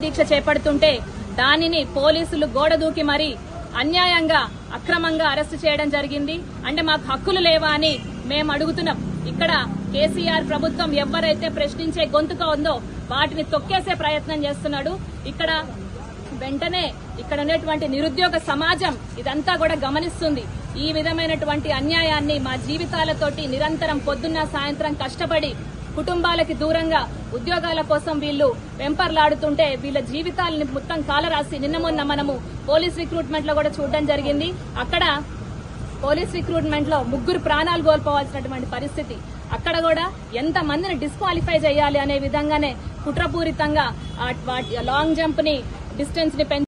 దీక్ష చేపడుతుంటే దానిని పోలీసులు గోడ దూకి మరి అన్యాయంగా అక్రమంగా అరెస్టు చేయడం జరిగింది అంటే మాకు హక్కులు లేవా అని మేము అడుగుతున్నాం ఇక్కడ కేసీఆర్ ప్రభుత్వం ఎవరైతే ప్రశ్నించే గొంతుక ఉందో వాటిని తొక్కేసే ప్రయత్నం చేస్తున్నాడు ఇక్కడ వెంటనే ఇక్కడ ఉన్నటువంటి నిరుద్యోగ సమాజం ఇదంతా కూడా గమనిస్తుంది ఈ విధమైనటువంటి అన్యాయాన్ని మా జీవితాలతోటి నిరంతరం పొద్దున్న సాయంత్రం కష్టపడి కుటుంబాలకి దూరంగా ఉద్యోగాల కోసం వీళ్ళు వెంపర్లాడుతుంటే వీళ్ళ జీవితాలని మొత్తం కాలరాసి నిన్న మొన్న మనము పోలీస్ రిక్రూట్మెంట్ లో కూడా చూడడం జరిగింది అక్కడ పోలీస్ రిక్రూట్మెంట్ లో ముగ్గురు ప్రాణాలు కోల్పోవాల్సినటువంటి పరిస్థితి అక్కడ కూడా ఎంత మందిని డిస్క్వాలిఫై చేయాలి అనే విధంగానే కుట్రపూరితంగా ఆ వాటి లాంగ్ జంప్ ని డిస్టెన్స్ ని పెంచి